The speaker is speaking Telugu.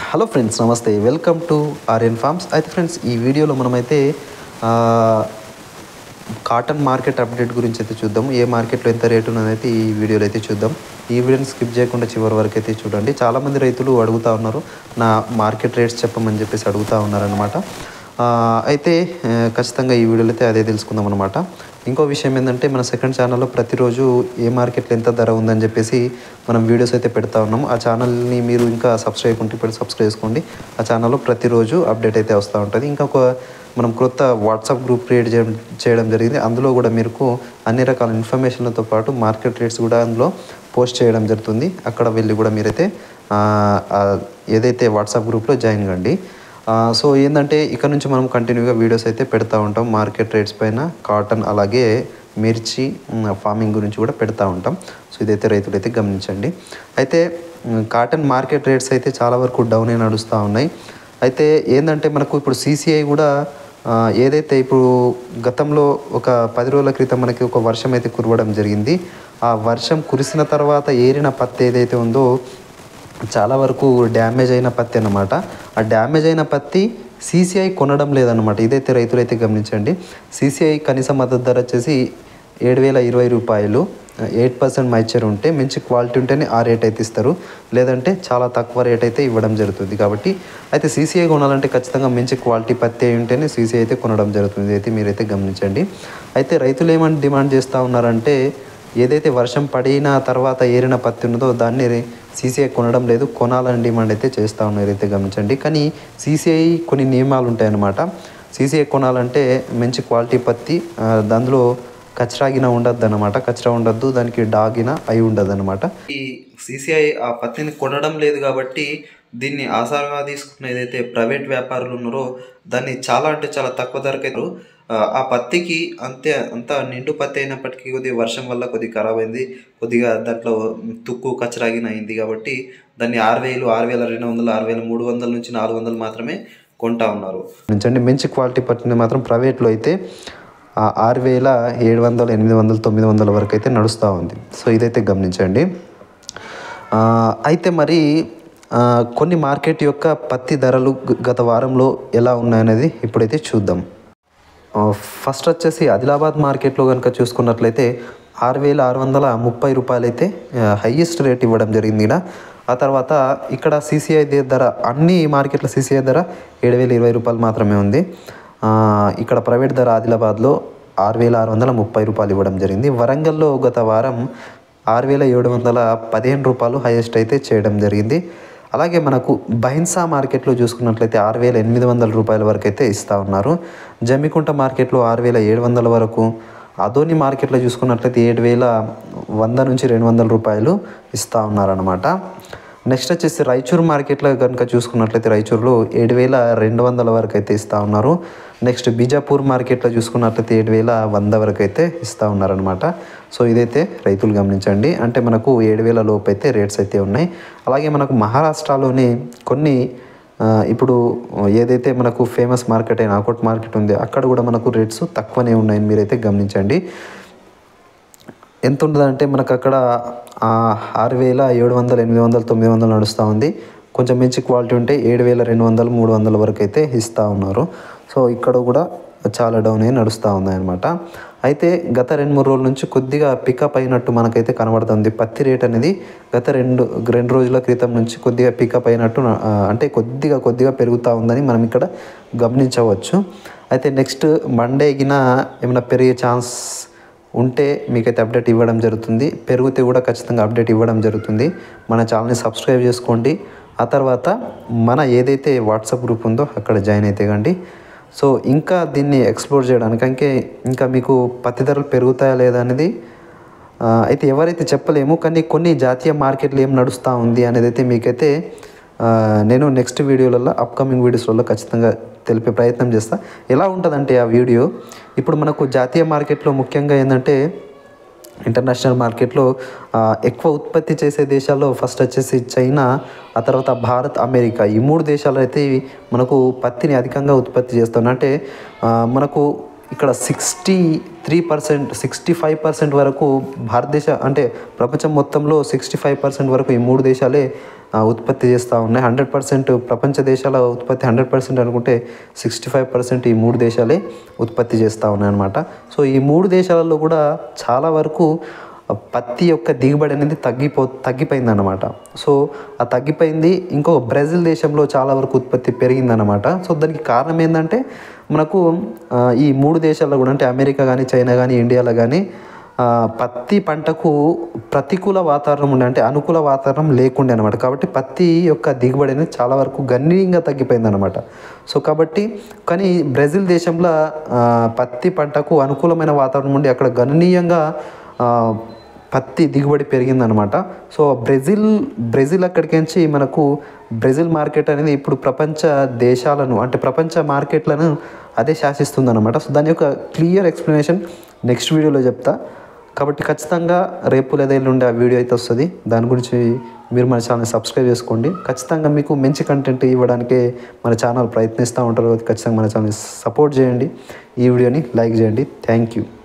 హలో ఫ్రెండ్స్ నమస్తే వెల్కమ్ టు ఆర్యన్ ఫార్మ్స్ అయితే ఫ్రెండ్స్ ఈ వీడియోలో మనమైతే ఆ, కాటన్ మార్కెట్ అప్డేట్ గురించి అయితే చూద్దాం ఏ మార్కెట్లో ఎంత రేటు ఉన్నదైతే ఈ వీడియోలో అయితే చూద్దాం ఈ వీడియోని స్కిప్ చేయకుండా చివరి వరకు అయితే చూడండి చాలామంది రైతులు అడుగుతూ ఉన్నారు నా మార్కెట్ రేట్స్ చెప్పమని చెప్పేసి అడుగుతూ ఉన్నారనమాట అయితే ఆ, ఖచ్చితంగా ఈ వీడియోలో అయితే అదే తెలుసుకుందాం అనమాట ఇంకో విషయం ఏంటంటే మన సెకండ్ ఛానల్లో ప్రతిరోజు ఏ మార్కెట్లో ఎంత ధర ఉందని చెప్పేసి మనం వీడియోస్ అయితే పెడతా ఉన్నాం ఆ ఛానల్ని మీరు ఇంకా సబ్స్క్రైబ్ ఉంటే ఇప్పుడు సబ్స్క్రైబ్ చేసుకోండి ఆ ఛానల్లో ప్రతిరోజు అప్డేట్ అయితే వస్తూ ఉంటుంది ఇంకా ఒక మనం కొత్త వాట్సాప్ గ్రూప్ క్రియేట్ చేయడం చేయడం జరిగింది అందులో కూడా మీకు అన్ని రకాల ఇన్ఫర్మేషన్లతో పాటు మార్కెట్ రేట్స్ కూడా అందులో పోస్ట్ చేయడం జరుగుతుంది అక్కడ వెళ్ళి కూడా మీరైతే ఆ, ఆ, ఏదైతే వాట్సాప్ గ్రూప్లో జాయిన్ కండి ఆ, సో ఏంటంటే ఇక్కడ నుంచి మనం కంటిన్యూగా వీడియోస్ అయితే పెడతా ఉంటాం మార్కెట్ రేట్స్ పైన కాటన్ అలాగే మిర్చి మ్, ఫార్మింగ్ గురించి కూడా పెడతా ఉంటాం సో ఇదైతే రైతులు అయితే గమనించండి అయితే మ్, కాటన్ మార్కెట్ రేట్స్ అయితే చాలా వరకు డౌన్ అయి నడుస్తూ ఉన్నాయి అయితే ఏంటంటే మనకు ఇప్పుడు సీసీఐ కూడా ఆ, ఏదైతే ఇప్పుడు గతంలో ఒక పది రోజుల క్రితం మనకి ఒక వర్షం అయితే కురవడం జరిగింది ఆ వర్షం కురిసిన తర్వాత ఏరిన పత్తి ఏదైతే ఉందో చాలా వరకు డ్యామేజ్ అయిన పత్తి అన్నమాట ఆ డ్యామేజ్ అయిన పత్తి సీసీఐ కొనడం లేదన్నమాట ఇదైతే రైతులు అయితే గమనించండి సీసీఐ కనీస మద్దతు ధర వచ్చేసి ఏడు వేల ఇరవై రూపాయలు ఎయిట్ పర్సెంట్ మైచర్ ఉంటే మంచి క్వాలిటీ ఉంటేనే ఆ రేట్ అయితే ఇస్తారు లేదంటే చాలా తక్కువ రేట్ అయితే ఇవ్వడం జరుగుతుంది కాబట్టి అయితే సీసీఐ కొనాలంటే ఖచ్చితంగా మంచి క్వాలిటీ పత్తి అయి ఉంటేనే సీసీఐ అయితే కొనడం జరుగుతుంది అయితే మీరైతే గమనించండి అయితే రైతులు ఏమని డిమాండ్ చేస్తూ ఉన్నారంటే ఏదైతే వర్షం పడిన తర్వాత ఏరిన పత్తి ఉన్నదో దాన్ని సీసీఐ కొనడం లేదు కొనాలని డిమాండ్ అయితే చేస్తూ ఉన్నారు అయితే గమనించండి కానీ సీసీఐ కొన్ని నియమాలు ఉంటాయన్నమాట సీసీఐ కొనాలంటే మంచి క్వాలిటీ పత్తి ఆ, దానిలో కచరాగిన ఉండద్దు అనమాట కచరా ఉండద్దు దానికి డాగిన అయి ఉండదు అనమాట ఈ సీసీఐ ఆ పత్తిని కొనడం లేదు కాబట్టి దీన్ని ఆసారంగా తీసుకున్న ఏదైతే ప్రైవేట్ వ్యాపారులు ఉన్నారో దాన్ని చాలా అంటే చాలా తక్కువ ధరకైతే ఆ పత్తికి అంతే అంత నిండు పత్తి అయినప్పటికీ కొద్దిగా వర్షం వల్ల కొద్దిగా ఖరాబ్ అయింది కొద్దిగా దాంట్లో తుక్కు కచరాగిన అయింది కాబట్టి దాన్ని ఆరు వేలు ఆరు వేల రెండు వందలు ఆరు వేల మూడు వందల నుంచి నాలుగు వందలు మాత్రమే కొంటా ఉన్నారు నుంచండి మంచి క్వాలిటీ పట్టిన మాత్రం ప్రైవేట్లో అయితే ఆ ఆరు వేల ఏడు వందలు ఎనిమిది వందలు తొమ్మిది వందల వరకు అయితే నడుస్తూ ఉంది సో ఇదైతే గమనించండి ఆ, అయితే మరి ఆ, కొన్ని మార్కెట్ యొక్క పత్తి ధరలు గ- గత వారంలో ఎలా ఉన్నాయనేది ఇప్పుడైతే చూద్దాం ఆ, ఫస్ట్ వచ్చేసి ఆదిలాబాద్ మార్కెట్లో కనుక చూసుకున్నట్లయితే ఆరు వేల ఆరు వందల ముప్పై రూపాయలు అయితే హయ్యెస్ట్ రేట్ ఇవ్వడం జరిగింది ఇక్కడ ఆ తర్వాత ఇక్కడ సీసీఐ ధర అన్ని మార్కెట్ల సీసీఐ ధర ఏడు వేల ఇరవై రూపాయలు మాత్రమే ఉంది ఆ, ఇక్కడ ప్రైవేట్ ధర ఆదిలాబాద్లో ఆరు వేల ఆరు వందల ముప్పై రూపాయలు ఇవ్వడం జరిగింది వరంగల్లో గత వారం ఆరు వేల ఏడు వందల పదిహేను రూపాయలు హైయెస్ట్ అయితే చేయడం జరిగింది అలాగే మనకు బహిన్సా మార్కెట్లో చూసుకున్నట్లయితే ఆరు వేల ఎనిమిది వందల రూపాయల వరకు అయితే ఇస్తూ ఉన్నారు జమ్మికుంట మార్కెట్లో ఆరు వేల ఏడు వందల వరకు అదోని మార్కెట్లో చూసుకున్నట్లయితే ఏడు వేల వంద నుంచి రెండు వందల రూపాయలు ఇస్తూ ఉన్నారనమాట నెక్స్ట్ వచ్చేసి రాయచూర్ మార్కెట్లో కనుక చూసుకున్నట్లయితే రాయచూర్లో ఏడు వేల రెండు వందల వరకు అయితే ఇస్తూ ఉన్నారు నెక్స్ట్ బీజాపూర్ మార్కెట్లో చూసుకున్నట్లయితే ఏడు వేల వంద వరకు అయితే ఇస్తూ ఉన్నారనమాట సో ఇదైతే రైతులు గమనించండి అంటే మనకు ఏడు వేల లోపు అయితే రేట్స్ అయితే ఉన్నాయి అలాగే మనకు మహారాష్ట్రలోని కొన్ని ఆ, ఇప్పుడు ఏదైతే మనకు ఫేమస్ మార్కెట్ అయిన ఆకోట్ మార్కెట్ ఉంది అక్కడ కూడా మనకు రేట్స్ తక్కువనే ఉన్నాయని మీరైతే గమనించండి ఎంత ఉంటుందంటే మనకు అక్కడ ఆ, ఆరు వేల ఏడు వందలు ఎనిమిది వందలు తొమ్మిది వందలు నడుస్తూ ఉంది కొంచెం మంచి క్వాలిటీ ఉంటే ఏడు వేల రెండు వందలు మూడు వందల వరకు అయితే ఇస్తూ ఉన్నారు సో ఇక్కడ కూడా చాలా డౌన్ అయి నడుస్తూ ఉంది అనమాట అయితే గత రెండు మూడు రోజుల నుంచి కొద్దిగా పికప్ అయినట్టు మనకైతే కనబడుతుంది పత్తి రేట్ అనేది గత రెండు రెండు రోజుల క్రితం నుంచి కొద్దిగా పికప్ అయినట్టు ఆ, అంటే కొద్దిగా కొద్దిగా పెరుగుతూ ఉందని మనం ఇక్కడ గమనించవచ్చు అయితే నెక్స్ట్ మండే గిన ఏమైనా పెరిగే ఛాన్స్ ఉంటే మీకైతే అప్డేట్ ఇవ్వడం జరుగుతుంది పెరిగితే కూడా ఖచ్చితంగా అప్డేట్ ఇవ్వడం జరుగుతుంది మన ఛానల్ని సబ్స్క్రైబ్ చేసుకోండి ఆ తర్వాత మన ఏదైతే వాట్సాప్ గ్రూప్ ఉందో అక్కడ జాయిన్ అయితే కండి సో ఇంకా దీన్ని ఎక్స్ప్లోర్ చేయడానికి అంటే ఇంకా మీకు పత్తి ధరలు పెరుగుతాయా లేదా అనేది ఆ, అయితే ఎవరైతే చెప్పలేము కానీ కొన్ని జాతీయ మార్కెట్లు ఏం నడుస్తూ ఉంది అనేది అయితే మీకైతే ఆ, నేను నెక్స్ట్ వీడియోలలో అప్కమింగ్ వీడియోస్లలో ఖచ్చితంగా తెలిపే ప్రయత్నం చేస్తా ఎలా ఉంటుందంటే ఆ వీడియో ఇప్పుడు మనకు జాతీయ మార్కెట్లో ముఖ్యంగా ఏంటంటే ఇంటర్నేషనల్ మార్కెట్లో ఆ, ఎక్కువ ఉత్పత్తి చేసే దేశాల్లో ఫస్ట్ వచ్చేసి చైనా ఆ తర్వాత భారత్ అమెరికా ఈ మూడు దేశాలు అయితే ఇవి మనకు పత్తిని అధికంగా ఉత్పత్తి చేస్తున్నాయి అంటే ఆ, మనకు ఇక్కడ sixty three percent sixty five percent వరకు భారతదేశ అంటే ప్రపంచం మొత్తంలో సిక్స్టీ ఫైవ్ పర్సెంట్ వరకు ఈ మూడు దేశాలే ఆ, ఉత్పత్తి చేస్తూ ఉన్నాయి హండ్రెడ్ పర్సెంట్ ప్రపంచ దేశాల ఉత్పత్తి హండ్రెడ్ పర్సెంట్ అనుకుంటే సిక్స్టీ ఫైవ్ పర్సెంట్ ఈ మూడు దేశాలే ఉత్పత్తి చేస్తూ ఉన్నాయి అనమాట సో ఈ మూడు దేశాలలో కూడా చాలా వరకు పత్తి యొక్క దిగుబడి అనేది తగ్గిపో తగ్గిపోయింది అనమాట సో ఆ తగ్గిపోయింది ఇంకో బ్రెజిల్ దేశంలో చాలా వరకు ఉత్పత్తి పెరిగిందనమాట సో దానికి కారణం ఏంటంటే మనకు ఆ, ఈ మూడు దేశాల్లో కూడా అంటే అమెరికా కానీ చైనా కానీ ఇండియాలో కానీ ఆ, పత్తి పంటకు ప్రతికూల వాతావరణం ఉండే అంటే అనుకూల వాతావరణం లేకుండే అనమాట కాబట్టి పత్తి యొక్క దిగుబడి అనేది చాలా వరకు గణనీయంగా తగ్గిపోయింది అనమాట సో కాబట్టి కానీ బ్రెజిల్ దేశంలో ఆ, పత్తి పంటకు అనుకూలమైన వాతావరణం ఉండి అక్కడ గణనీయంగా ఆ, పత్తి దిగుబడి పెరిగిందనమాట సో బ్రెజిల్ బ్రెజిల్ అక్కడికించి మనకు బ్రెజిల్ మార్కెట్ అనేది ఇప్పుడు ప్రపంచ దేశాలను అంటే ప్రపంచ మార్కెట్లను అదే శాసిస్తుందన్నమాట సో దాని యొక్క క్లియర్ ఎక్స్ప్లెనేషన్ నెక్స్ట్ వీడియోలో చెప్తా కాబట్టి ఖచ్చితంగా రేపు లేదా ఎల్లుండి ఆ వీడియో అయితే వస్తుంది దాని గురించి మీరు మన ఛానల్ సబ్స్క్రైబ్ చేసుకోండి ఖచ్చితంగా మీకు మంచి కంటెంట్ ఇవ్వడానికే మన ఛానల్ ప్రయత్నిస్తూ ఉంటారు ఖచ్చితంగా మన ఛానల్ సపోర్ట్ చేయండి ఈ వీడియోని లైక్ చేయండి థ్యాంక్ యూ